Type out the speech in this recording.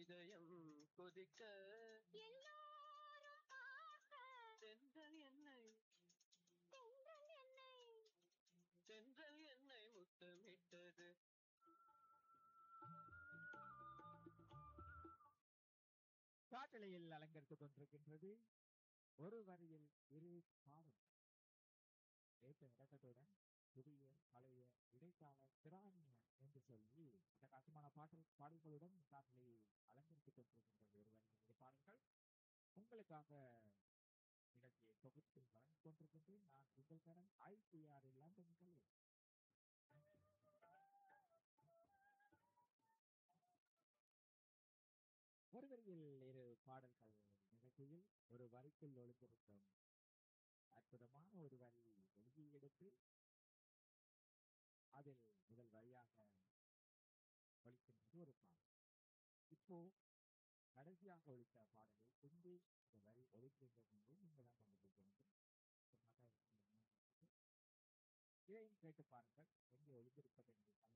இதயம் கொதிக்க எல்லோரும் பார்க்க தென்றல் என்னை தென்றல் என்னை தென்றல் என்னை முத்தமிட்டது காட்டலையில் அலங்கரித்துக் கொண்டிருக்கின்றது ஒரு வரியில் இரு பாடல் ஏற்ற இடக்கத்துடன் புதிய பழைய இடைக்கால பிராணிய என்று சொல்லி இந்த கட்டுமான பாடல் பாடல்களுடன் காட்டலை அலங்கரித்துக் கொண்டிருக்கின்றது ஒரு வரியில் இரு பாடல்கள் உங்களுக்காக நிகழ்ச்சியை தொகுத்து வழங்கிக் கொண்டிருக்கின்றேன் நான் உங்கள் கடன் ஐசிஆர் லண்டன் கல்லூரி ஒரு வரியில் இரு பாடல்கள் நிகழ்ச்சியில் ஒரு வரிக்குள் ஒளிந்திருக்கும் அற்புதமான ஒரு வரி எழுதி எடுத்து அதில் முதல் வரியாக ஒழிக்கின்றது ஒரு பாடல் இப்போ கடைசியாக ஒழித்த பாடலை எங்கே இந்த வரி ஒழிக்கின்றது என்று நீங்கள் தான் கண்டுபிடிக்க வேண்டும் இதையும் கேட்டு பாருங்கள் எங்கே ஒழிந்திருப்பது என்று